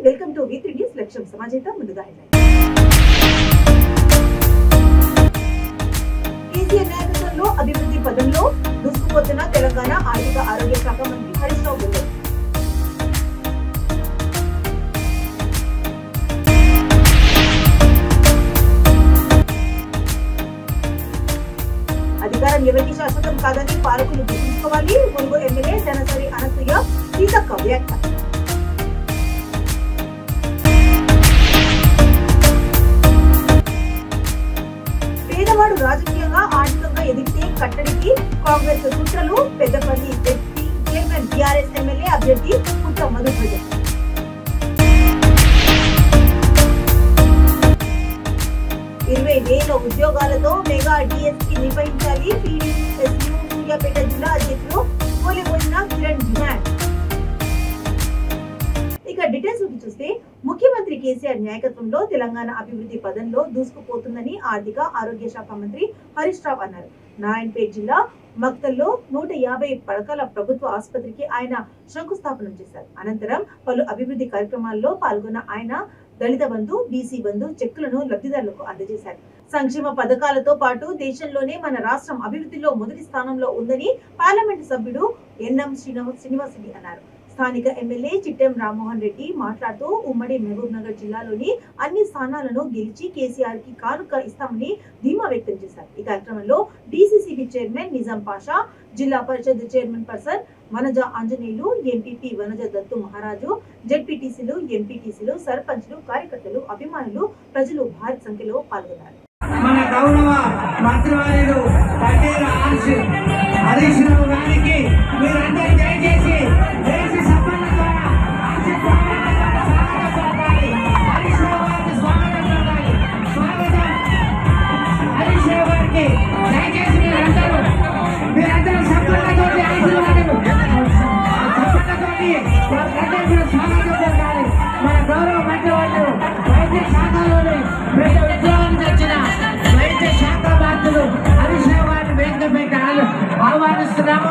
Welcome to V three news లక్ష్యం సమాజేత ముందుగా headline. కేసీఆర్ నాయకత్వంలో అభివృద్ధి పదంలో దూసుకుపోతున్న తెలంగాణ ఆర్థిక ఆరోగ్య శాఖ మంత్రి హరీష్ రావు వెల్లడి అధికారం ఎవరికి శాశ్వతం కాదని పాలకులు గుర్తుంచుకోవాలి మునుగు ఎమ్మెల్యే జనసరి అనసూయ సీతక్క వ్యాఖ్య పేదవాడు రాజకీయంగా ఆర్థికంగా ఎదిగితే కట్టడికి కాంగ్రెస్ కుట్రలు Peddapalli ZP chairman BRS MLA అభ్యర్థి పుట్ట మధుధ్వజ ఇరవై వేల ఉద్యోగాలతో మెగా డిఎస్పీ నిర్వహించాలి పీడీఎస్యూ సూర్యాపేట జిల్లా అధ్యక్షులు కోలిపోయిన కిరణ్ డిమాండ్ ఇక డీటెయిల్స్ లోకి చూస్తే ముఖ్యమంత్రి కేసీఆర్ నాయకత్వంలో తెలంగాణ అభివృద్ధి పదంలో దూసుకుపోతుందని ఆర్థిక ఆరోగ్య శాఖ మంత్రి హరీష్ రావు అన్నారు నారాయణపేట్ జిల్లా మక్తల్లో నూట యాభై పడకల ప్రభుత్వ ఆసుపత్రికి ఆయన శంకుస్థాపన చేశారు అనంతరం పలు అభివృద్ధి కార్యక్రమాల్లో పాల్గొన్న ఆయన దళిత బంధు బీసీ బంధు చెక్కులను లబ్ధిదారులకు అందజేశారు సంక్షేమ పథకాలతో పాటు దేశంలోనే మన రాష్ట్రం అభివృద్ధిలో మొదటి స్థానంలో ఉందని పార్లమెంటు సభ్యుడు ఎన్ఎం శ్రీనివాస్ శ్రీనివాసరెడ్డి అన్నారు స్థానిక ఎమ్మెల్యే చిట్టెం రామ్మోహన్ రెడ్డి మాట్లాడుతూ ఉమ్మడి మహబూబ్ నగర్ జిల్లాలోని అన్ని స్థానాలను గెలిచి కేసీఆర్ కి కానుక ఇస్తామని ధీమా వ్యక్తం చేశారు ఈ కార్యక్రమంలో DCCB chairman Nizam Pasha Zilla Parishad chairman person Vanaja Anjaneyulu MPP Vanaja Dattu Maharaju జెడ్పీటీసీలు ఎంపీటీసీలు సర్పంచ్లు కార్యకర్తలు అభిమానులు ప్రజలు భారీ సంఖ్యలో పాల్గొన్నారు మన గౌరవ మంత్రివర్యులు పటేల్ ఆర్స్ హరీష్ రావు గారికి మీరందరూ దయచేసి దేశ సభల ద్వారా ఆర్స్ స్వాగతం స్వాగతం పలకాలి. హరీష్ రావు గారికి స్వాగతం పలకాలి. స్వాగతం హరీష్ రావు గారికి దయచేసి మీరందరూ మీరందరూ సభలతో ఆశీర్వాదం సభలతోటి వారందరూ కూడా స్వాగతం పలకాలి. మన గౌరవ మంత్రివర్యులు వైద్య శాఖలోని పెద్ద ఉద్యోగం తెచ్చిన వైద్య శాఖ మంత్రులు హరీష్ రావు గారిని వేదికపైకి ఆహ్వా- ఆహ్వానిస్తున్నాము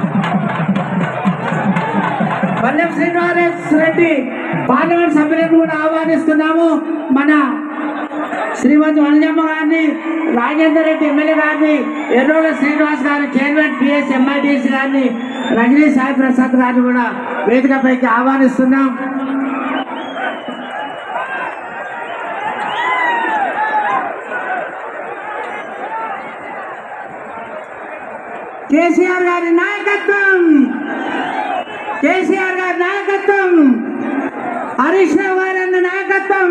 వల్లెం శ్రీనివాస్ రెడ్డి పార్లమెంట్ సభ్యులను కూడా ఆహ్వానిస్తున్నాము మన శ్రీమతి వనజమ్మ గారిని రాజేందర్ రెడ్డి ఎమ్మెల్యే గారిని ఎర్రోల శ్రీనివాస్ గారి చైర్మన్ పిఎస్ ఎంఐడిసి గారిని రజనీ సాయి ప్రసాద్ గారిని కూడా వేదికపైకి ఆహ్వానిస్తున్నాం కేసీఆర్ గారి నాయకత్వం కేసీఆర్ గారి నాయకత్వం హరీష్ రావు గారి అన్న నాయకత్వం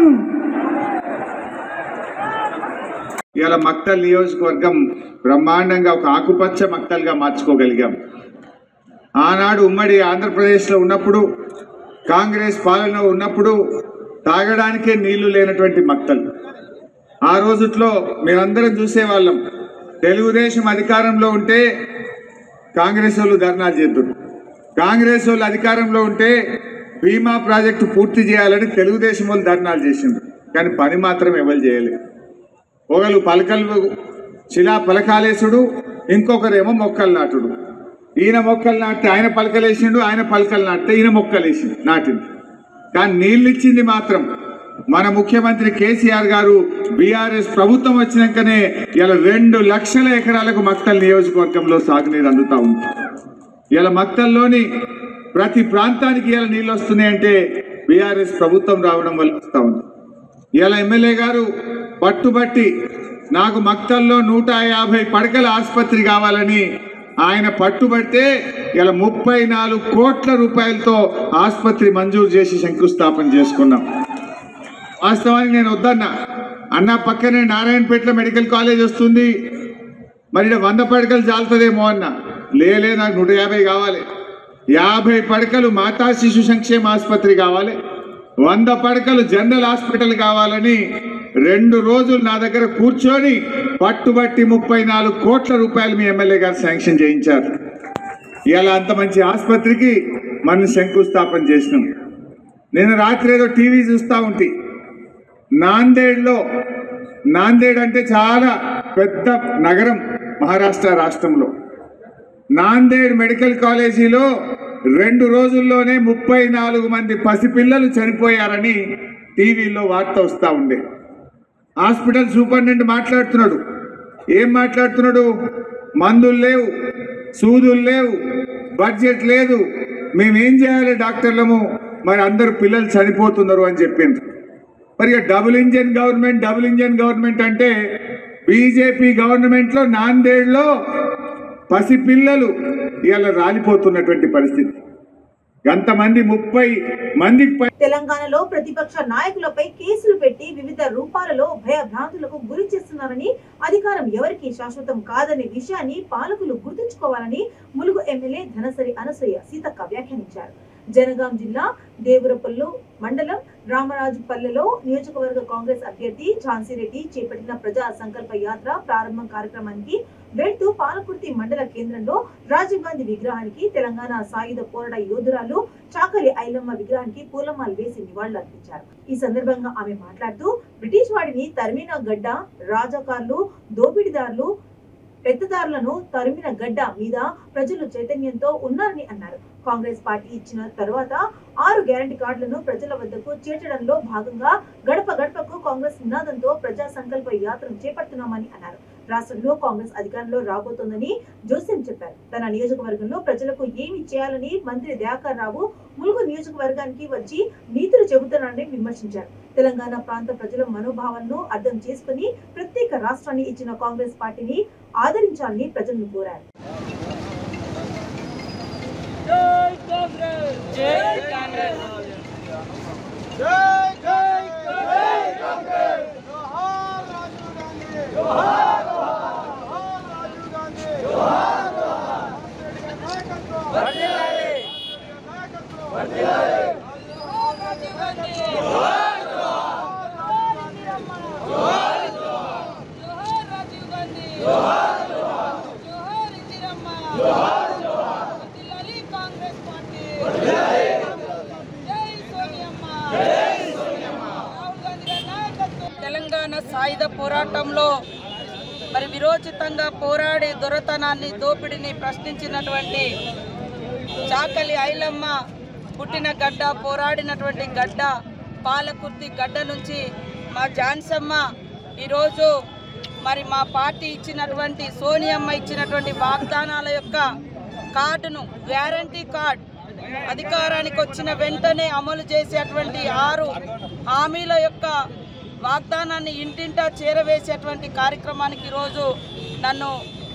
ఇవాళ మక్తల్ నియోజకవర్గం బ్రహ్మాండంగా ఒక ఆకుపచ్చ మక్తల్గా మార్చుకోగలిగాం ఆనాడు ఉమ్మడి ఆంధ్రప్రదేశ్లో ఉన్నప్పుడు కాంగ్రెస్ పాలన ఉన్నప్పుడు తాగడానికే నీళ్లు లేనటువంటి మక్తల్ ఆ రోజుట్లో మీరందరం చూసేవాళ్ళం తెలుగుదేశం అధికారంలో ఉంటే కాంగ్రెస్ వాళ్ళు ధర్నా చేద్దురు కాంగ్రెస్ వాళ్ళు అధికారంలో ఉంటే బీమా ప్రాజెక్టు పూర్తి చేయాలని తెలుగుదేశం వాళ్ళు ధర్నాలు చేసిండ్రు కానీ పని మాత్రం ఎవరు చేయలేదు ఒకరు పలకలు శిలా పలకాలేసుడు ఇంకొకరేమో మొక్కలు నాటుడు ఈయన మొక్కలు నాటితే ఆయన పలకలేసిండు ఆయన పలకలు నాటితే ఈయన మొక్కలు వేసిండు నాటింది కానీ నీళ్ళు ఇచ్చింది మాత్రం మన ముఖ్యమంత్రి కేసీఆర్ గారు బీఆర్ఎస్ ప్రభుత్వం వచ్చినాకనే ఇలా రెండు లక్షల ఎకరాలకు మక్తల్ నియోజకవర్గంలో సాగునీరు అందుతా ఉంది ఇలా మక్తల్లోని ప్రతి ప్రాంతానికి ఇలా నీళ్ళు వస్తున్నాయంటే బీఆర్ఎస్ ప్రభుత్వం రావడం వల్ల వస్తూ ఉంది ఇలా ఎమ్మెల్యే గారు పట్టుబట్టి నాకు మక్తల్లో నూట యాభై పడకల ఆసుపత్రి కావాలని ఆయన పట్టుబడితే ఇలా ముప్పై నాలుగు కోట్ల రూపాయలతో ఆసుపత్రి మంజూరు చేసి శంకుస్థాపన చేసుకున్నాం వాస్తవానికి నేను వద్దన్నా అన్న పక్కనే నారాయణపేటలో మెడికల్ కాలేజ్ వస్తుంది మరి ఈడ వంద పడకలు చాలుతుందేమో అన్న లేలే నాకు నూట యాభై కావాలి యాభై పడకలు మాతా శిశు సంక్షేమ ఆసుపత్రి కావాలి వంద పడకలు జనరల్ హాస్పిటల్ కావాలని రెండు రోజులు నా దగ్గర కూర్చొని పట్టుబట్టి ముప్పై నాలుగు కోట్ల రూపాయలు మీ ఎమ్మెల్యే గారు శాంక్షన్ చేయించారు ఇలా అంత మంచి ఆసుపత్రికి మనం శంకుస్థాపన చేసినాం నేను రాత్రి ఏదో టీవీ చూస్తూ ఉంటే నాందేడ్లో నాందేడ్ అంటే చాలా పెద్ద నగరం మహారాష్ట్ర రాష్ట్రంలో నాందేడ్ మెడికల్ కాలేజీలో రెండు రోజుల్లోనే ముప్పై నాలుగు మంది పసిపిల్లలు చనిపోయారని టీవీలో వార్త వస్తూ ఉండే హాస్పిటల్ సూపరింటెండెంట్ మాట్లాడుతున్నాడు ఏం మాట్లాడుతున్నాడు మందులు లేవు సూదులు లేవు బడ్జెట్ లేదు మేమేం చేయాలి డాక్టర్లము మరి అందరు పిల్లలు చనిపోతున్నారు అని చెప్పింది మరి ఇక double engine government double engine government అంటే బీజేపీ గవర్నమెంట్లో నాందేడ్లో పసిపిల్లలు ఇవాళ రాలిపోతున్నటువంటి పరిస్థితి ఎంతమంది ముప్పై మందికి పై తెలంగాణలో ప్రతిపక్ష నాయకులపై కేసులు పెట్టి వివిధ రూపాలలో భయభ్రాంతులకు గురి చేస్తున్నారని అధికారం ఎవరికి శాశ్వతం కాదనే విషయాన్ని పాలకులు గుర్తుంచుకోవాలని ములుగు ఎమ్మెల్యే ధనసరి అనసూయ సీతక్క వ్యాఖ్యానించారు జనగాం జిల్లా దేవరపల్లు మండలం రామరాజుపల్లెలో నియోజకవర్గ కాంగ్రెస్ అభ్యర్థి ఝాన్సీరెడ్డి చేపట్టిన ప్రజా సంకల్ప యాత్ర ప్రారంభం కార్యక్రమానికి వెళ్తూ పాలకుర్తి మండల కేంద్రంలో రాజీవ్ గాంధీ విగ్రహానికి తెలంగాణ సాయుధ పోరాట యోధురాలు చాకలి ఐలమ్మ విగ్రహానికి పూలమాలు వేసి నివాళులర్పించారు ఈ సందర్భంగా ఆమె మాట్లాడుతూ బ్రిటిష్ వాడిని తరిమిన గడ్డ రాజాకారులు దోపిడీదారులు పెద్దదారులను తరిమిన గడ్డ మీద ప్రజలు చైతన్యంతో ఉన్నారని అన్నారు కాంగ్రెస్ పార్టీ ఇచ్చిన తరువాత ఆరు గ్యారంటీ కార్డులను ప్రజల వద్దకు చేర్చడంలో భాగంగా గడప గడపకు కాంగ్రెస్ నినాదంతో ప్రజా సంకల్ప యాత్రను చేపడుతున్నామని అన్నారు రాష్ట్రంలో కాంగ్రెస్ అధికారంలో రాబోతోందని జోసెం చెప్పారు తన నియోజకవర్గంలో ప్రజలకు ఏమి చేయాలని మంత్రి దయాకర్ రావు ములుగు నియోజకవర్గానికి వచ్చి నీతులు చెబుతున్నారని విమర్శించారు తెలంగాణ ప్రాంత ప్రజల మనోభావాలను అర్థం చేసుకుని ప్రత్యేక రాష్ట్రాన్ని ఇచ్చిన కాంగ్రెస్ పార్టీని ఆదరించాలని ప్రజలను కోరారు జోహార్ రాజీవ్ గాంధీ జోహార్ ఇందిరమ్మ వర్ధిల్లాలి కాంగ్రెస్ పార్టీ జై సోనియమ్మ రాహుల్ గాంధీ గారి నాయకత్వం తెలంగాణ సాయుధ పోరాటంలో మరి విరోచితంగా పోరాడి దొరతనాన్ని దోపిడిని ప్రశ్నించినటువంటి చాకలి ఐలమ్మ పుట్టిన గడ్డ పోరాడినటువంటి గడ్డ పాలకుర్తి గడ్డ నుంచి మా జాన్సమ్మ ఈరోజు మరి మా పార్టీ ఇచ్చినటువంటి సోనియమ్మ ఇచ్చినటువంటి వాగ్దానాల యొక్క కార్డును గ్యారంటీ కార్డ్ అధికారానికి వచ్చిన వెంటనే అమలు చేసేటువంటి ఆరు హామీల యొక్క వాగ్దానాన్ని ఇంటింటా చేరవేసేటువంటి కార్యక్రమానికి ఈరోజు నన్ను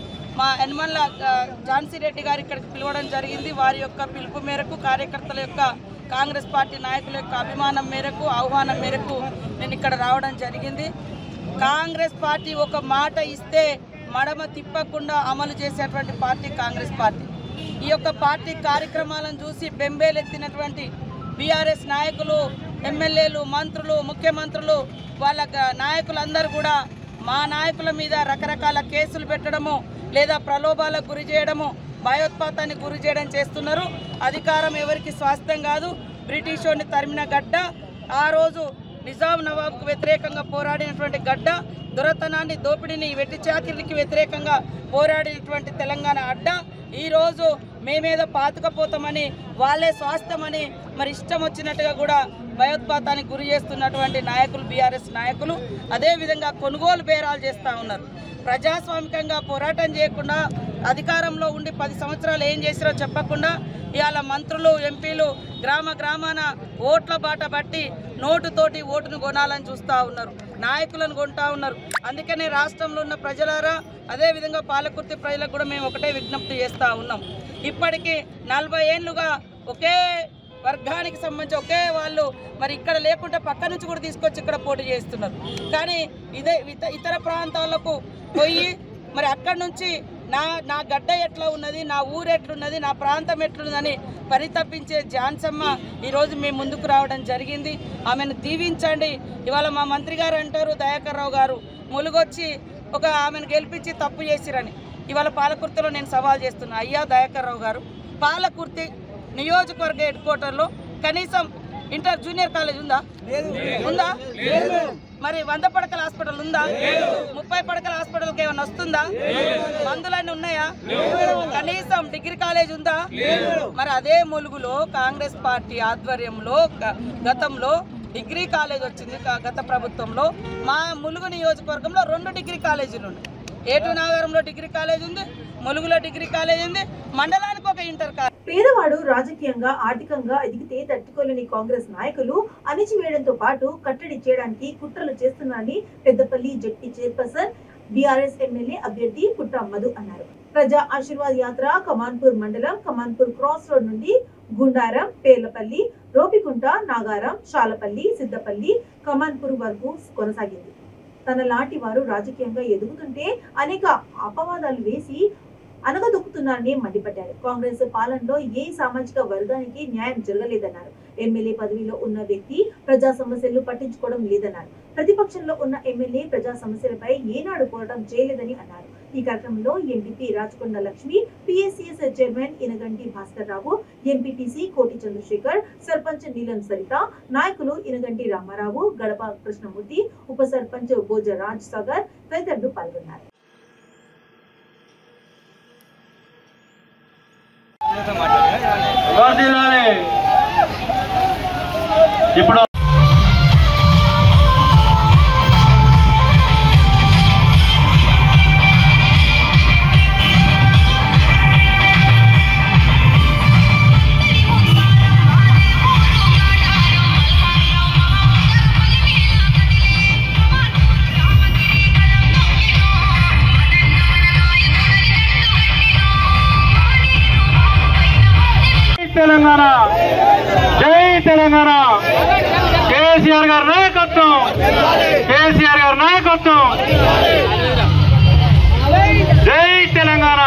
మా యనమల్ల ఆ, ఝాన్సీ రెడ్డి గారు ఇక్కడికి పిలవడం జరిగింది వారి యొక్క పిలుపు మేరకు కార్యకర్తల యొక్క కాంగ్రెస్ పార్టీ నాయకుల యొక్క అభిమానం మేరకు ఆహ్వానం మేరకు నేను ఇక్కడ రావడం జరిగింది కాంగ్రెస్ పార్టీ ఒక మాట ఇస్తే మడమ తిప్పకుండా అమలు చేసేటువంటి పార్టీ కాంగ్రెస్ పార్టీ ఈ యొక్క పార్టీ కార్యక్రమాలను చూసి బెంబేలెత్తినటువంటి బీఆర్ఎస్ నాయకులు ఎమ్మెల్యేలు మంత్రులు ముఖ్యమంత్రులు వాళ్ళ గ- నాయకులందరూ కూడా మా నాయకుల మీద రకరకాల కేసులు పెట్టడము లేదా ప్రలోభాలకు గురి చేయడము భయోత్పాతానికి గురి చేయడం చేస్తున్నారు అధికారం ఎవరికి స్వాస్థ్యం కాదు బ్రిటిష్ వాడిని తరిమిన గడ్డ ఆ రోజు నిజాం నవాబ్కు వ్యతిరేకంగా పోరాడినటువంటి గడ్డ దొరతనాన్ని దోపిడీని వెట్టి చాకిరికి వ్యతిరేకంగా పోరాడినటువంటి తెలంగాణ అడ్డ ఈరోజు మేమేదో పాతుకపోతామని వాళ్ళే స్వాస్థ్యమని మరి ఇష్టం వచ్చినట్టుగా కూడా భయోత్పాతానికి గురి చేస్తున్నటువంటి నాయకులు బీఆర్ఎస్ నాయకులు అదేవిధంగా కొనుగోలు బేరాలు చేస్తూ ఉన్నారు ప్రజాస్వామికంగా పోరాటం చేయకుండా అధికారంలో ఉండి పది సంవత్సరాలు ఏం చేసిరో చెప్పకుండా ఇవాళ మంత్రులు ఎంపీలు గ్రామ గ్రామాన ఓట్ల బాట బట్టి నోటుతోటి ఓటును కొనాలని చూస్తూ ఉన్నారు నాయకులను కొంటా ఉన్నారు అందుకనే రాష్ట్రంలో ఉన్న ప్రజలారా అదేవిధంగా పాలకుర్తి ప్రజలకు కూడా మేము ఒకటే విజ్ఞప్తి చేస్తూ ఉన్నాం ఇప్పటికీ నలభై ఏళ్ళుగా ఒకే వర్గానికి సంబంధించి ఒకే వాళ్ళు మరి ఇక్కడ లేకుంటే పక్క నుంచి కూడా తీసుకొచ్చి ఇక్కడ పోటీ చేస్తున్నారు కానీ ఇదే ఇత- ఇతర ప్రాంతాలకు పోయి మరి అక్కడి నుంచి నా నా గడ్డ ఎట్లా ఉన్నది నా ఊరు ఎట్లున్నది నా ప్రాంతం ఎట్లున్నదని పరితపించే ఝాన్సమ్మ ఈరోజు మేము ముందుకు రావడం జరిగింది ఆమెను దీవించండి ఇవాళ మా మంత్రి గారు అంటారు దయాకర్ రావు గారు ములుగొచ్చి ఒక ఆమెను గెలిపించి తప్పు చేసిరని ఇవాళ పాలకుర్తిలో నేను సవాల్ చేస్తున్నా అయ్యా దయాకర్ రావు గారు పాలకుర్తి నియోజకవర్గ హెడ్ క్వార్టర్లో కనీసం ఇంటర్ జూనియర్ కాలేజ్ ఉందా ఉందా మరి వంద పడకల హాస్పిటల్ ఉందా ముప్పై పడకల హాస్పిటల్కి ఏమైనా వస్తుందా మందులన్నీ ఉన్నాయా కనీసం డిగ్రీ కాలేజ్ ఉందా మరి అదే ములుగులో కాంగ్రెస్ పార్టీ ఆధ్వర్యంలో గ- గతంలో డిగ్రీ కాలేజ్ వచ్చింది క- గత ప్రభుత్వంలో మా ములుగు నియోజకవర్గంలో రెండు డిగ్రీ కాలేజీలు ఉన్నాయి ఏటు నాగరంలో డిగ్రీ కాలేజ్ ఉంది ములుగులో డిగ్రీ కాలేజ్ ఉంది మండలానికి ఒక ఇంటర్ కాలేజ్ పేదవాడు రాజకీయంగా ఆర్థికంగా ఎదిగితే తట్టుకోలేని కాంగ్రెస్ నాయకులు అణిచివేయడంతో పాటు కట్టడి చేయడానికి కుట్రలు చేస్తున్నారని Peddapalli ZP chairperson BRS MLA అభ్యర్థి పుట్ట మధు అన్నారు ప్రజా ఆశీర్వాద్ యాత్ర కమాన్పూర్ మండలం కమాన్పూర్ క్రాస్ రోడ్ నుండి గుండారం పేర్లపల్లి రోపికుంట నాగారం శాలపల్లి సిద్దపల్లి కమాన్పూర్ వరకు కొనసాగింది తన లాంటి వారు రాజకీయంగా ఎదుగుతుంటే అనేక అపవాదాలు వేసి అనగదొక్కుతున్నారని మండిపడ్డారు కాంగ్రెస్ పాలనలో ఏ సామాజిక వర్గానికి న్యాయం జరగలేదన్నారు ఎమ్మెల్యే పదవిలో ఉన్న వ్యక్తి ప్రజా సమస్యలు పట్టించుకోవడం లేదన్నారు ప్రతిపక్షంలో ఉన్న ఎమ్మెల్యే ప్రజా సమస్యలపై ఏనాడు పోరాటం చేయలేదని అన్నారు ఈ కార్యక్రమంలో MPP Rachakonda Lakshmi PSCS chairman Inaganti Bhaskar Rao MPTC Koti Chandrashekar sarpanch నీలం సరిత నాయకులు ఇనగంటి రామారావు గడప కృష్ణమూర్తి ఉప సర్పంచ్ భోజ రాజ్ సాగర్ తదితరులు పాల్గొన్నారు ఇప్పుడు తెలంగాణ జై తెలంగాణ కేసీఆర్ గారి నాయకత్వం కేసీఆర్ గారి నాయకత్వం జై తెలంగాణ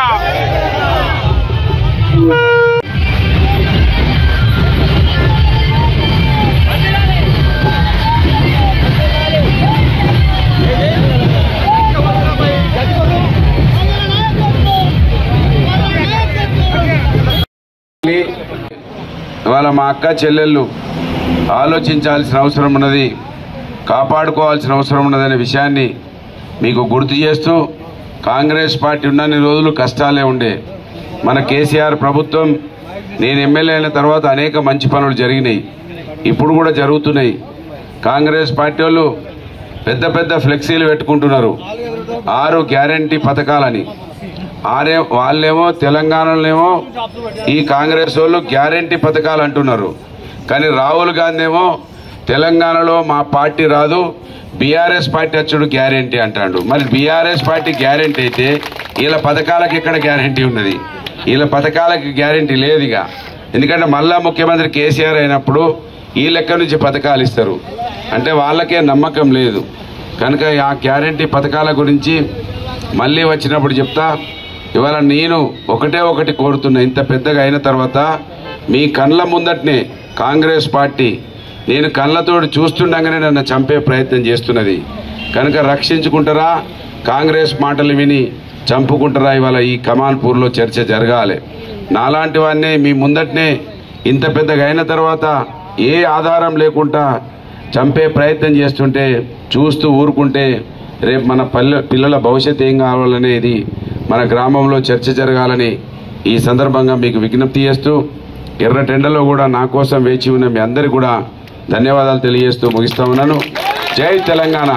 ఇవాళ మా అక్క చెల్లెళ్ళు ఆలోచించాల్సిన అవసరం ఉన్నది కాపాడుకోవాల్సిన అవసరం ఉన్నదనే విషయాన్ని మీకు గుర్తు చేస్తూ కాంగ్రెస్ పార్టీ ఉన్నన్ని రోజులు కష్టాలే ఉండే మన కేసీఆర్ ప్రభుత్వం నేను ఎమ్మెల్యే అయిన తర్వాత అనేక మంచి పనులు జరిగినాయి ఇప్పుడు కూడా జరుగుతున్నాయి కాంగ్రెస్ పార్టీ వాళ్ళు పెద్ద పెద్ద ఫ్లెక్సీలు పెట్టుకుంటున్నారు ఆరు గ్యారంటీ పథకాలని ఆరే వాళ్ళేమో తెలంగాణలోనేమో ఈ కాంగ్రెస్ వాళ్ళు గ్యారంటీ పథకాలు అంటున్నారు కానీ రాహుల్ గాంధీ ఏమో తెలంగాణలో మా పార్టీ రాదు బీఆర్ఎస్ పార్టీ వచ్చుడు గ్యారంటీ అంటాడు మరి బీఆర్ఎస్ పార్టీ గ్యారంటీ అయితే వీళ్ళ పథకాలకు ఎక్కడ గ్యారంటీ ఉన్నది వీళ్ళ పథకాలకి గ్యారంటీ లేదు ఇక ఎందుకంటే మళ్ళా ముఖ్యమంత్రి కేసీఆర్ అయినప్పుడు ఈ లెక్క నుంచి పథకాలు ఇస్తారు అంటే వాళ్ళకే నమ్మకం లేదు కనుక ఆ గ్యారంటీ పథకాల గురించి మళ్ళీ వచ్చినప్పుడు చెప్తా ఇవాళ నేను ఒకటే ఒకటి కోరుతున్నా ఇంత పెద్దగా అయిన తర్వాత మీ కళ్ళ ముందటనే కాంగ్రెస్ పార్టీ నేను కళ్ళతోటి చూస్తుండగానే నన్ను చంపే ప్రయత్నం చేస్తున్నది కనుక రక్షించుకుంటారా కాంగ్రెస్ మాటలు విని చంపుకుంటారా ఇవాళ ఈ కమాన్పూర్లో చర్చ జరగాలి నాలాంటి వాడిని మీ ముందటనే ఇంత పెద్దగా అయిన తర్వాత ఏ ఆధారం లేకుండా చంపే ప్రయత్నం చేస్తుంటే చూస్తూ ఊరుకుంటే రేపు మన పల్లె పిల్లల భవిష్యత్తు ఏం కావాలనేది మన గ్రామంలో చర్చ జరగాలని ఈ సందర్భంగా మీకు విజ్ఞప్తి చేస్తూ ఎర్రటెండలో కూడా నా కోసం వేచి ఉన్న మీ అందరికీ కూడా ధన్యవాదాలు తెలియజేస్తూ ముగిస్తా ఉన్నాను జై తెలంగాణ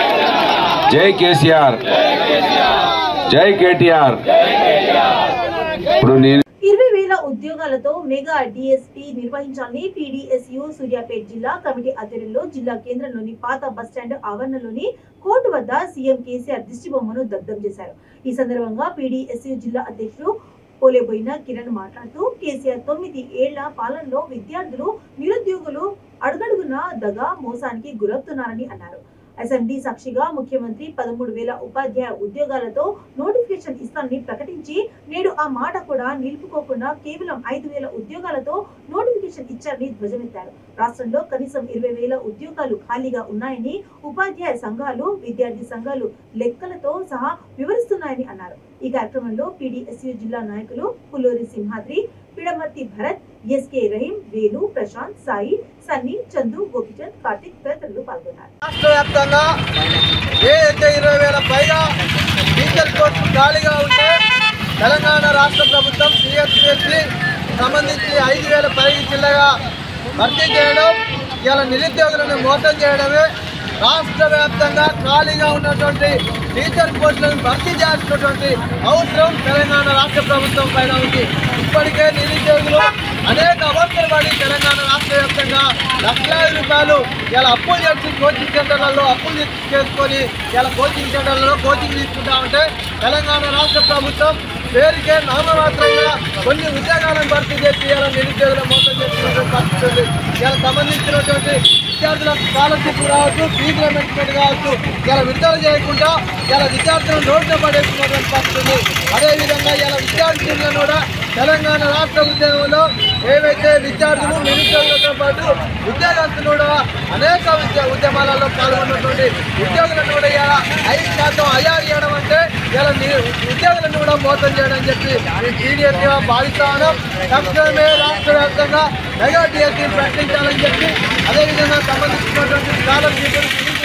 జై కేసీఆర్ జై కేటీఆర్ ఇప్పుడు నేను ఇరవై వేల ఉద్యోగాలతో మెగా డిఎస్పీ నిర్వహించాలని పీడీఎస్యు సూర్యాపేట జిల్లా కమిటీ ఆధ్వర్యంలో జిల్లా కేంద్రంలోని పాత బస్టాండ్ ఆవరణలోని కోర్టు వద్ద సీఎం కేసీఆర్ దిష్టిబొమ్మను దగ్ధం చేశారు ఈ సందర్భంగా పీడీఎస్యు జిల్లా అధ్యక్షుడు పోలేబోయిన కిరణ్ మాట్లాడుతూ కేసీఆర్ తొమ్మిది ఏళ్ల పాలనలో విద్యార్థులు నిరుద్యోగులు అడుగడుగున దగా మోసానికి గురవుతున్నారని అన్నారు అసెంబ్లీ సాక్షిగా ముఖ్యమంత్రి పదమూడు వేల ఉపాధ్యాయ ఉద్యోగాలతో నోటిఫికేషన్ ఇస్తానని ప్రకటించి నేడు ఆ మాట కూడా నిలుపుకోకుండా కేవలం ఐదు వేల ఉద్యోగాలతో నోటిఫికేషన్ ఇచ్చారని ధ్వజమెత్తారు రాష్ట్రంలో కనీసం ఇరవై వేల ఉద్యోగాలు ఖాళీగా ఉన్నాయని ఉపాధ్యాయ సంఘాలు విద్యార్థి సంఘాలు లెక్కలతో సహా వివరిస్తున్నాయని అన్నారు ఈ కార్యక్రమంలో పీడీఎస్యు జిల్లా నాయకులు పుల్లూరి సింహాద్రి పిడమర్తి భరత్ ఎస్కే రహీం వేణు ప్రశాంత్ సాయి సన్నీ చందు గోపిచంద్ కార్తిక్ తదితరులు పాల్గొన్నారు రాష్ట్ర వ్యాప్తంగా ఏదైతే ఇరవై వేల పైగా టీచర్ పోస్టులు ఖాళీగా ఉంటే తెలంగాణ రాష్ట్ర ప్రభుత్వం సిఎస్సిఎస్సి సంబంధించి ఐదు వేల పైకి చిల్లగా భర్తీ చేయడం ఇలా నిరుద్యోగులను మోసం చేయడమే రాష్ట్ర వ్యాప్తంగా ఖాళీగా ఉన్నటువంటి టీచర్ పోస్టులను భర్తీ చేయాల్సినటువంటి అవసరం తెలంగాణ రాష్ట్ర ప్రభుత్వం పైన ఉంది ఇప్పటికే నిరుద్యోగులు అనేక అవసరం పడి తెలంగాణ రాష్ట్ర వ్యాప్తంగా లక్షలాది రూపాయలు ఇలా అప్పులు చేసి కోచింగ్ సెంటర్లలో అప్పులు తెచ్చి చేసుకొని ఇలా కోచింగ్ సెంటర్లలో కోచింగ్ తీసుకుంటా ఉంటే తెలంగాణ రాష్ట్ర ప్రభుత్వం పేరుకే నామమాత్రంగా కొన్ని ఉద్యోగాలను భర్తీ చేసి ఇలా నిరుద్యోగుల మోసం చేస్తున్నటువంటి పరిస్థితి ఉంది ఇలా సంబంధించినటువంటి విద్యార్థులకు స్కాలర్షిప్ కావచ్చు ఫీజు రిమెంట్మెంట్ కావచ్చు ఇలా విడుదల చేయకుండా ఇలా విద్యార్థులను రోడ్డు పడేస్తున్నటువంటి పరిస్థితి ఉంది అదేవిధంగా ఇలా విద్యార్థులను కూడా తెలంగాణ రాష్ట్ర ఉద్యమంలో ఏవైతే విద్యార్థులు నిరుద్యోగులతో పాటు ఉద్యోగస్తులు కూడా అనేక ఉద్య ఉద్యమాలలో పాల్గొన్నటువంటి ఉద్యోగులను కూడా ఇలా ఐదు శాతం అయ్యారు చేయడం అంటే ఇలా ని- ఉద్యోగులను కూడా మోసం చేయడం అని చెప్పి సీరియస్గా భావిస్తా ఉన్నాం తక్షణమే రాష్ట్ర వ్యాప్తంగా మెగా డిఎస్సీ ప్రకటించాలని చెప్పి అదేవిధంగా సంబంధించినటువంటి స్కాలర్షిప్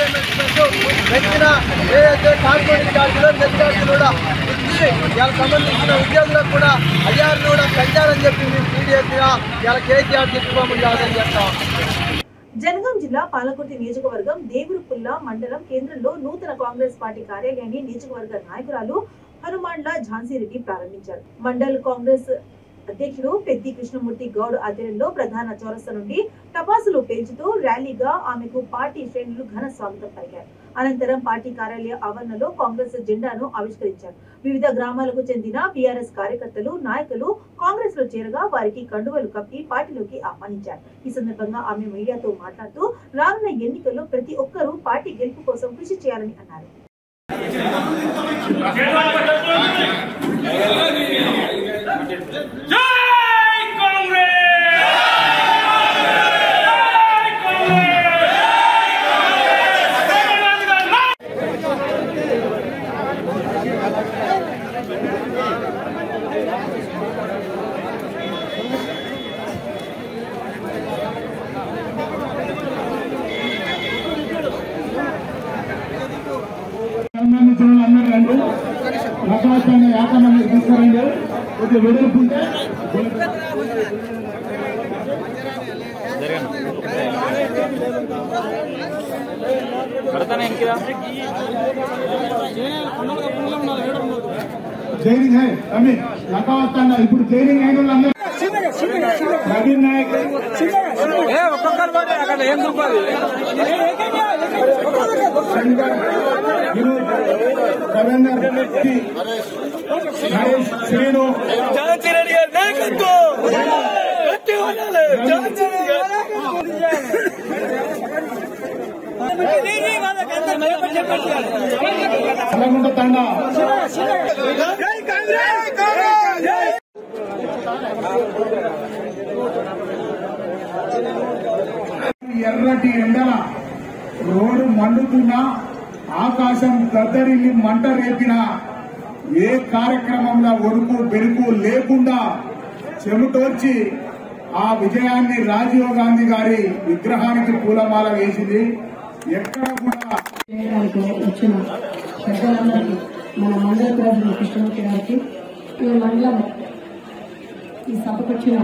పెట్టిన ఏదైతే కార్పొరేట్ ఛార్జీలో నెట్ ఛార్జీలు కూడా ఇచ్చి ఇలా సంబంధించిన ఉద్యోగులకు కూడా అయ్యారును కూడా పెంచాలని చెప్పి మేము సీరియస్గా ఇలా కేసీఆర్ చెప్పుకోమని కాదని చెప్తాం జనగాం జిల్లా పాలకుర్తి నియోజకవర్గం దేవురుపుల్ల మండలం కేంద్రంలో నూతన కాంగ్రెస్ పార్టీ కార్యాలయాన్ని నియోజకవర్గ నాయకురాలు హనుమాన్ల ఝాన్సీ రెడ్డి ప్రారంభించారు మండల్ కాంగ్రెస్ అధ్యక్షుడు పెద్ది కృష్ణమూర్తి గౌడ్ ఆధ్వర్యంలో ప్రధాన చౌరస్తా నుండి టపాసులు పేల్చుతూ ర్యాలీగా ఆమెకు పార్టీ శ్రేణులు ఘన స్వాగతం పలికారు అనంతరం పార్టీ కార్యాలయ ఆవరణలో కాంగ్రెస్ జెండాను ఆవిష్కరించారు వివిధ గ్రామాలకు చెందిన బీఆర్ఎస్ కార్యకర్తలు నాయకులు కాంగ్రెస్ లో చేరగా వారికి కండువలు కప్పి పార్టీలోకి ఆహ్వానించారు ఈ సందర్భంగా ఆమె మీడియాతో మాట్లాడుతూ రానున్న ఎన్నికల్లో ప్రతి ఒక్కరూ పార్టీ గెలుపు కోసం కృషి చేయాలని అన్నారు సంబంధించిన అందరూ రండి ప్రకాశాన్ని యాకమంది తీసుకురండి కొద్దిగా వెలుగుతుంటే జైనింగ్ హై అమి లకావస్తాండ ఇప్పుడు జైనింగ్ అయిన వాళ్ళందరూ నవీన్ నాయక్ శంకర్ వినోద్ రవీందర్ నరేష్ శ్రీను అలగుంట తండ ఎర్రటి ఎండల రోడ్డు మండుతున్నా ఆకాశం దద్దరిల్లి మంట రేపిన ఏ కార్యక్రమంలో ఒడుకు బెరుకు లేకుండా చెమటోర్చి ఆ విజయాన్ని రాజీవ్ గాంధీ గారి విగ్రహానికి పూలమాల వేసింది ఎక్కడ కూడా చేయడానికి వచ్చిన పెద్దలందరికీ మన మండల ప్రెసిడెంట్ కృష్ణమూర్తి గారికి ఈ మండలం ఈ సభకు వచ్చిన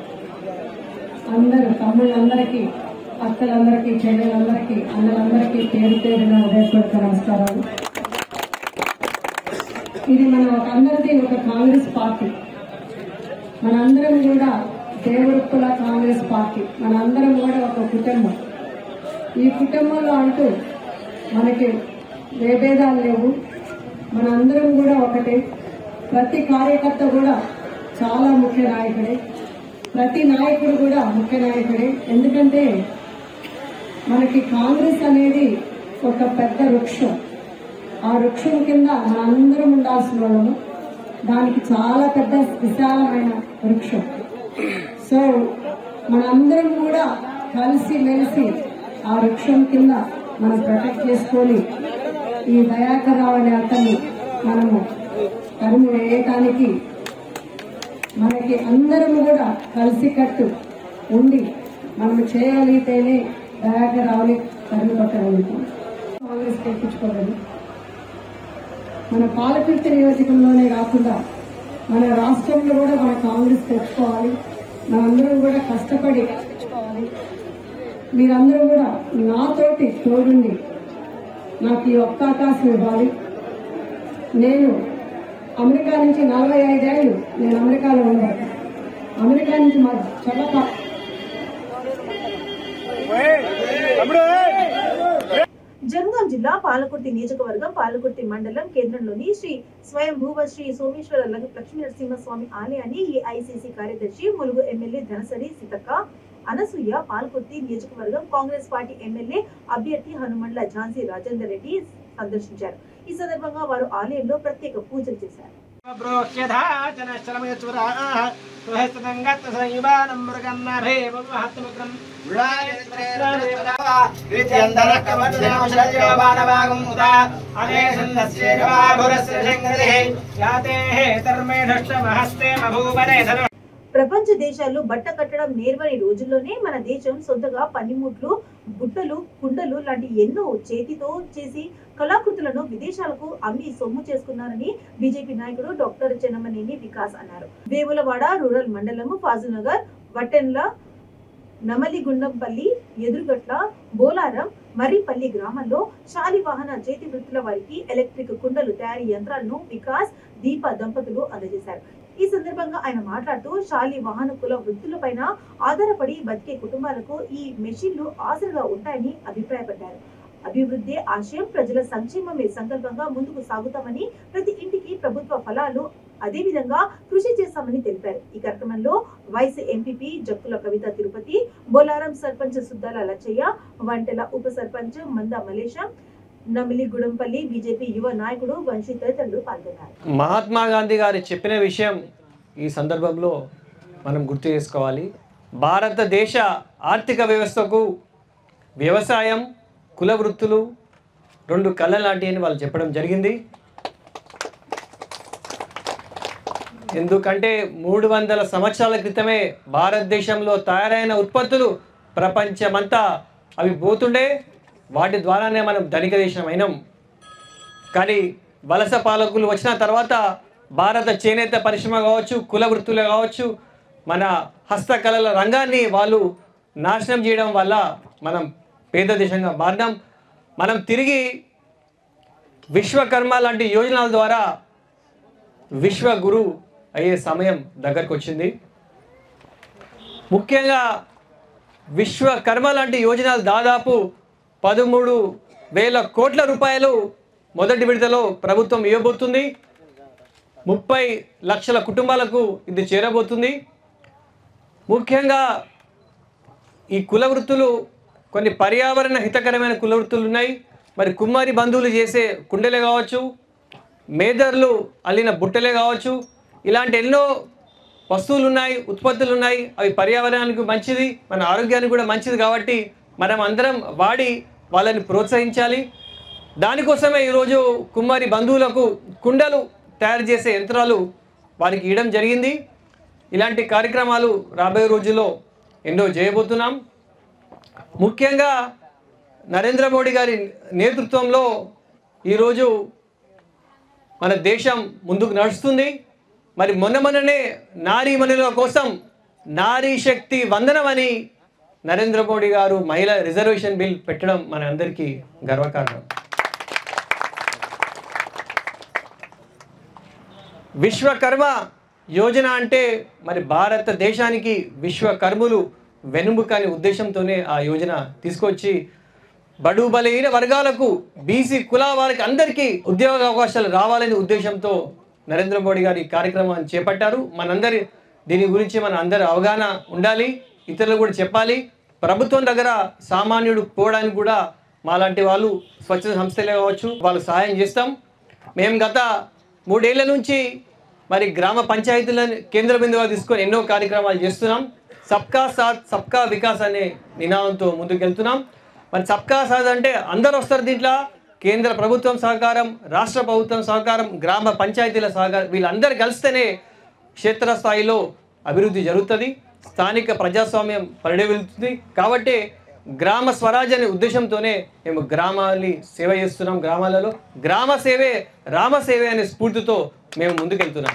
అందరూ తమ్ముళ్ళందరికీ అక్కలందరికీ చెల్లెలందరికీ అన్నలందరికీ పేరు పేరున ఉదయపూర్వక నమస్కారాలు ఇది మన ఒక అందరిది ఒక కాంగ్రెస్ పార్టీ మనందరం కూడా దేవరుక్కుల కాంగ్రెస్ పార్టీ మనందరం కూడా ఒక కుటుంబం ఈ కుటుంబంలో అంటూ మనకి వేభేదాలు లేవు మనందరం కూడా ఒకటే ప్రతి కార్యకర్త కూడా చాలా ముఖ్య నాయకుడే ప్రతి నాయకుడు కూడా ముఖ్య నాయకుడే ఎందుకంటే మనకి కాంగ్రెస్ అనేది ఒక పెద్ద వృక్షం ఆ వృక్షం కింద మనందరం ఉండాల్సిన వాళ్ళము దానికి చాలా పెద్ద విశాలమైన వృక్షం సో మనందరం కూడా కలిసి మెలిసి ఆ వృక్షం కింద మనం ప్రొటెక్ట్ చేసుకొని ఈ దయాకర్ రావు అనే అతన్ని మనము తరిమి వేయటానికి మనకి అందరం కూడా కలిసికట్టు ఉండి మనం చేయగలిగితేనే దయాకర్ రావుని తరిమి కొట్టగలుగుతాం కాంగ్రెస్ తెప్పించుకోగలం మన పాలకుర్తి నియోజకంలోనే కాకుండా మన రాష్ట్రంలో కూడా మన కాంగ్రెస్ తెచ్చుకోవాలి మనందరం కూడా కష్టపడి తెచ్చుకోవాలి మీరందరూ కూడా నాతోటి తోడుండి నాకు ఈ ఒక్క అవకాశం ఇవ్వాలి నేను అమెరికా నుంచి నలభై ఐదేళ్ళు నేను అమెరికాలో ఉన్నాను అమెరికా నుంచి మా చల్లప జనగాం జిల్లా పాలకుర్తి నియోజకవర్గం పాలకుర్తి మండలం కేంద్రంలోని శ్రీ స్వయం భూవ శ్రీ సోమేశ్వర ల- లక్ష్మీ నరసింహస్వామి ఆలయాన్ని ఏఐసిసి కార్యదర్శి ములుగు ఎమ్మెల్యే ధనసరి సీతక్క అనసూయ పాలకుర్తి నియోజకవర్గం కాంగ్రెస్ పార్టీ ఎమ్మెల్యే అభ్యర్థి హనుమండ్ల ఝాన్సీ రాజేందర్ రెడ్డి సందర్శించారు ఈ సందర్భంగా వారు ఆలయంలో ప్రత్యేక పూజలు చేశారు ప్రపంచ దేశాలు బట్ట కట్టడం నేర్వని రోజుల్లోనే మన దేశం సొంతగా పనిముట్లు బుట్టలు కుండలు లాంటి ఎన్నో చేతితో చేసి కళాకృతులను విదేశాలకు అమ్మి సొమ్ము చేసుకున్నారని బీజేపీ నాయకుడు డాక్టర్ చెన్నమనేని వికాస్ అన్నారు వేములవాడ రూరల్ మండలము ఫాజునగర్ వట్టెన్ల నమలిగుండంపల్లి ఎదురుగట్ల బోలారం మర్రిపల్లి గ్రామంలో శాలివాహన చేతి వృత్తుల వారికి ఎలక్ట్రిక్ కుండలు తయారీ యంత్రాలను వికాస్ దీప దంపతులు అందజేశారు ఈ సందర్భంగా ఆయన మాట్లాడుతూ శాలి వాహన కుల వృత్తులపైన ఆధారపడి బతికే కుటుంబాలకు ఈ మెషిన్లు ఆసరగా ఉంటాయని అభిప్రాయపడ్డారు అభివృద్ధి ఆశయం ప్రజల సంక్షేమమే సంకల్పంగా ముందుకు సాగుతామని ప్రతి ఇంటికి ప్రభుత్వ ఫలాలు అదే విధంగా కృషి చేస్తామని తెలిపారు ఈ కార్యక్రమంలో వైస్ ఎంపీపీ జక్కుల కవిత తిరుపతి బోలారం సర్పంచ్ సుద్దాల లచ్చయ్య వంటల ఉప సర్పంచ్ మంద మలేషం నమిలిగూడెంపల్లి బీజేపీ యువ నాయకుడు వంశీ తదితరులు పాల్గొన్నారు మహాత్మా గాంధీ గారు చెప్పిన విషయం ఈ సందర్భంలో మనం గుర్తు చేసుకోవాలి భారతదేశ ఆర్థిక వ్యవస్థకు వ్యవసాయం కుల వృత్తులు రెండు కళ్ళ లాంటి అని వాళ్ళు చెప్పడం జరిగింది ఎందుకంటే మూడు వందల సంవత్సరాల క్రితమే భారతదేశంలో తయారైన ఉత్పత్తులు ప్రపంచమంతా అవి పోతుండే వాటి ద్వారానే మనం ధనిక దేశం అయినాం కానీ వలస పాలకులు వచ్చిన తర్వాత భారత చేనేత పరిశ్రమ కావచ్చు కుల వృత్తులు కావచ్చు మన హస్తకళల రంగాన్ని వాళ్ళు నాశనం చేయడం వల్ల మనం పేద దేశంగా మారినాం మనం తిరిగి విశ్వకర్మ లాంటి యోజనల ద్వారా విశ్వగురు అయ్యే సమయం దగ్గరకు వచ్చింది ముఖ్యంగా విశ్వకర్మ లాంటి యోజనలు దాదాపు పదమూడు వేల కోట్ల రూపాయలు మొదటి విడతలో ప్రభుత్వం ఇవ్వబోతుంది ముప్పై లక్షల కుటుంబాలకు ఇది చేరబోతుంది ముఖ్యంగా ఈ కుల వృత్తులు కొన్ని పర్యావరణ హితకరమైన కుల వృత్తులు ఉన్నాయి మరి కుమ్మరి బంధువులు చేసే కుండలే కావచ్చు మేదర్లు అల్లిన బుట్టలే కావచ్చు ఇలాంటి ఎన్నో వస్తువులు ఉన్నాయి ఉత్పత్తులు ఉన్నాయి అవి పర్యావరణానికి మంచిది మన ఆరోగ్యానికి కూడా మంచిది కాబట్టి మనం అందరం వాడి వాళ్ళని ప్రోత్సహించాలి దానికోసమే ఈరోజు కుమ్మరి బంధువులకు కుండలు తయారు చేసే యంత్రాలు వారికి ఇవ్వడం జరిగింది ఇలాంటి కార్యక్రమాలు రాబోయే రోజుల్లో ఎన్నో చేయబోతున్నాం ముఖ్యంగా నరేంద్ర మోడీ గారి నేతృత్వంలో ఈరోజు మన దేశం ముందుకు నడుస్తుంది మరి మొన్న మొన్ననే నారీమణుల కోసం నారీ శక్తి వందనం అని నరేంద్ర మోడీ గారు మహిళా రిజర్వేషన్ బిల్ పెట్టడం మన అందరికీ గర్వకారణం విశ్వకర్మ యోజన అంటే మరి భారతదేశానికి విశ్వకర్ములు వెనుముక అనే ఉద్దేశంతోనే ఆ యోజన తీసుకొచ్చి బడు బలహీన వర్గాలకు బీసీ కుల వారికి అందరికీ ఉద్యోగ అవకాశాలు రావాలనే ఉద్దేశంతో నరేంద్ర మోడీ గారు ఈ కార్యక్రమాన్ని చేపట్టారు మనందరి దీని గురించి మన అందరి అవగాహన ఉండాలి ఇతరులు కూడా చెప్పాలి ప్రభుత్వం దగ్గర సామాన్యుడు పోవడానికి కూడా మాలాంటి వాళ్ళు స్వచ్ఛత సంస్థలే కావచ్చు వాళ్ళు సహాయం చేస్తాం మేము గత మూడేళ్ల నుంచి మరి గ్రామ పంచాయతీలను కేంద్ర బిందువుగా తీసుకొని ఎన్నో కార్యక్రమాలు చేస్తున్నాం సబ్కా సాత్ సబ్కా వికాస్ అనే నినాదంతో ముందుకు వెళ్తున్నాం మరి సబ్కా సాత్ అంటే అందరు వస్తారు దీంట్లో కేంద్ర ప్రభుత్వం సహకారం రాష్ట్ర ప్రభుత్వం సహకారం గ్రామ పంచాయతీల సహకారం వీళ్ళందరూ కలిస్తేనే క్షేత్రస్థాయిలో అభివృద్ధి జరుగుతుంది స్థానిక ప్రజాస్వామ్యం పరిడవిల్లుతుంది కాబట్టి గ్రామ స్వరాజ్ అనే ఉద్దేశంతోనే మేము గ్రామాన్ని సేవ చేస్తున్నాం గ్రామాలలో గ్రామ సేవే రామ సేవే అనే స్ఫూర్తితో మేము ముందుకెళ్తున్నాం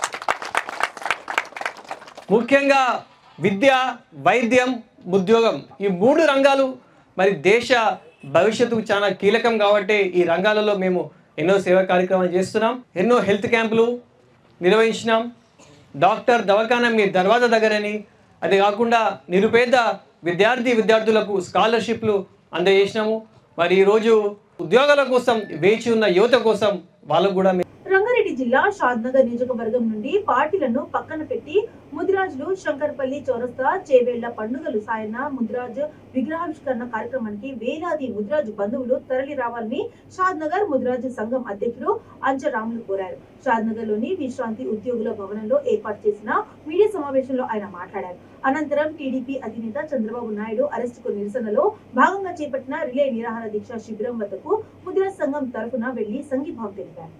ముఖ్యంగా విద్య వైద్యం ఉద్యోగం ఈ మూడు రంగాలు మరి దేశ భవిష్యత్తుకు చాలా కీలకం కాబట్టి ఈ రంగాలలో మేము ఎన్నో సేవా కార్యక్రమాలు చేస్తున్నాం ఎన్నో హెల్త్ క్యాంపులు నిర్వహించినాం డాక్టర్ దవాఖానా మీ దర్వాజా దగ్గరని అది కాకుండా నిరుపేద విద్యార్థి విద్యార్థులకు స్కాలర్షిప్లు అందజేసినాము మరి ఈరోజు ఉద్యోగాల కోసం వేచి ఉన్న యువత కోసం వాళ్ళకు కూడా మేము రంగారెడ్డి జిల్లా షాద్నగర్ నియోజకవర్గం నుండి పార్టీలను పక్కన పెట్టి ముదిరాజులు శంకర్పల్లి చౌరస్తా చేవేళ్ల పండుగలు సాయన ముదిరాజ్ విగ్రహావిష్కరణ కార్యక్రమానికి వేలాది ముదిరాజు బంధువులు తరలి రావాలని షాద్నగర్ ముదిరాజు సంఘం అధ్యక్షుడు అంచరాములు కోరారు షాద్నగర్ లోని విశ్రాంతి ఉద్యోగుల భవనంలో ఏర్పాటు చేసిన మీడియా సమావేశంలో ఆయన మాట్లాడారు అనంతరం టీడీపీ అధినేత చంద్రబాబు నాయుడు అరెస్టుకు నిరసనలో భాగంగా చేపట్టిన రిలే నిరాహార దీక్ష శిబిరం వద్దకు ముదిరాజ్ సంఘం తరఫున వెళ్లి సంఘీభావం తెలిపారు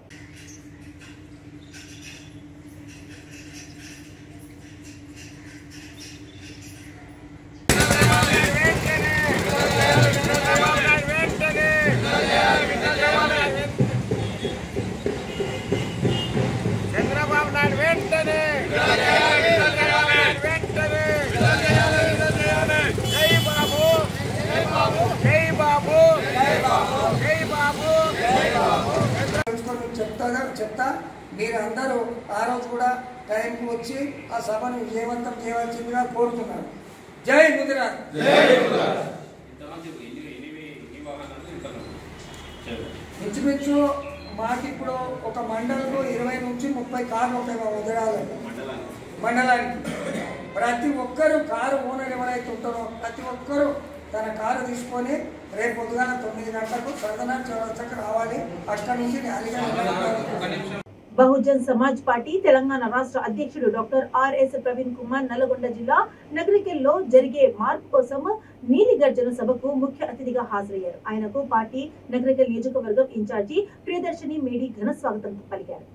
చంద్రబాబు నాయుడు వెంటనే వెంటనే జై బాబు జై బాబు జై బాబు జై బాబు తెలుసుకొని చెప్తాగా చెప్తా మీరు అందరూ ఆ రోజు కూడా టైంకి వచ్చి ఆ సభను విజయవంతం చేయవలసిందిగా కోరుతున్నాను జై ముదిరా ఇంచుమించు మాకు ఇప్పుడు ఒక మండలంలో ఇరవై నుంచి ముప్పై కార్లు ఉంటాయి మా ముదిరాలకు మండలానికి ప్రతి ఒక్కరు కారు ఓనర్ ఎవరైతే ఉంటారో ప్రతి ఒక్కరు తన కారు తీసుకొని రేపు పొద్దుగాల తొమ్మిది గంటలకు సదనా చౌరస్తకు రావాలి అక్కడి నుంచి ర్యాలీగా నిలబడాలి. బహుజన్ సమాజ్ పార్టీ తెలంగాణ రాష్ట్ర అధ్యక్షుడు డాక్టర్ ఆర్ఎస్ ప్రవీణ్ కుమార్ నల్గొండ జిల్లా నగరికెల్లో జరిగే మార్పు కోసం నీలి గర్జన సభకు ముఖ్య అతిథిగా హాజరయ్యారు ఆయనకు పార్టీ నగరికల్ నియోజకవర్గం ఇన్ఛార్జి ప్రియదర్శిని మేడి ఘన స్వాగతం పలికారు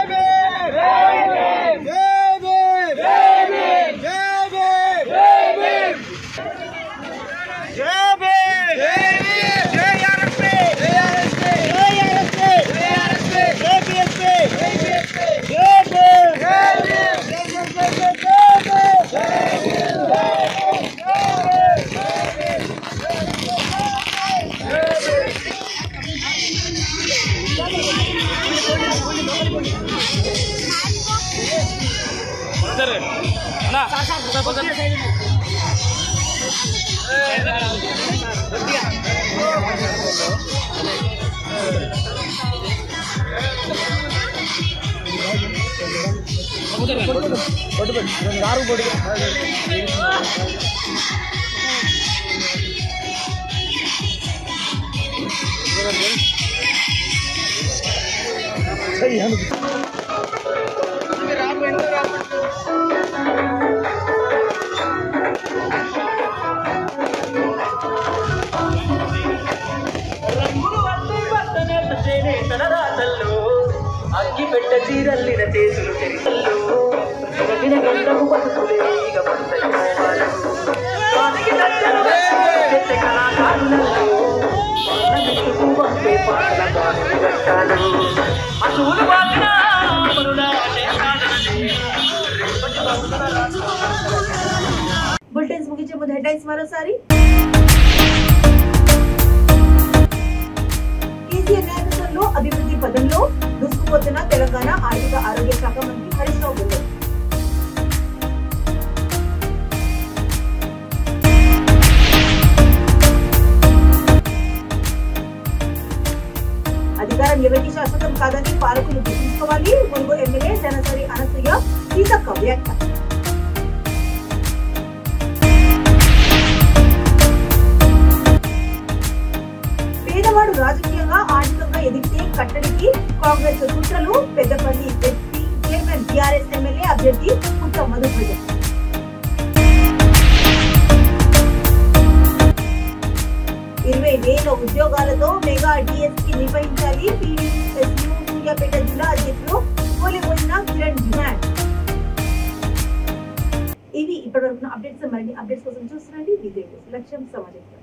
అగ్గి పెట్ట చీరల్లిన చేతులు తెరిసల్లు ఎగిన గంటకు పసుపులే ఇక పడతాయి వానికి నచ్చను చెత్త కళాకారులలో వాళ్ళ మెట్టుకు పంపే పాటల గాలి గట్టాలు అసూలు బాగిన మనుడా బులెటిన్స్ ముగించే ముందు హెడ్లైన్స్ మరోసారి కేసీఆర్ నాయకత్వంలో అభివృద్ధి పదంలో దూసుకుపోతున్న తెలంగాణ ఆర్థిక ఆరోగ్య శాఖ మంత్రి హరీష్ రావు బుల్లెట్ అధికారం ఎవరికి శాశ్వతం కాదని పాలకులు గుర్తుంచుకోవాలి మునుగు ఎమ్మెల్యే జనసరి అనసూయ సీతక్క వ్యాఖ్య పేదవాడు రాజకీయంగా ఆర్థికంగా ఎదిగితే కట్టడికి కాంగ్రెస్ కుట్రలు Peddapalli ZP chairman TRS MLA అభ్యర్థి పుట్ట మధుభజ ఇరవై వేల ఉద్యోగాలతో మెగా డిఎస్పీ నిర్వహించాలి పీడీఎస్యూ సూర్యాపేట జిల్లా అధ్యక్షులు కోలిపోయిన కిరణ్ డిమాండ్ ఇవి ఇప్పటివరకు అప్డేట్స్ మరిన్ని అప్డేట్స్ కోసం చూస్తున్నాండి విజయ్ లక్ష్యం సమాజం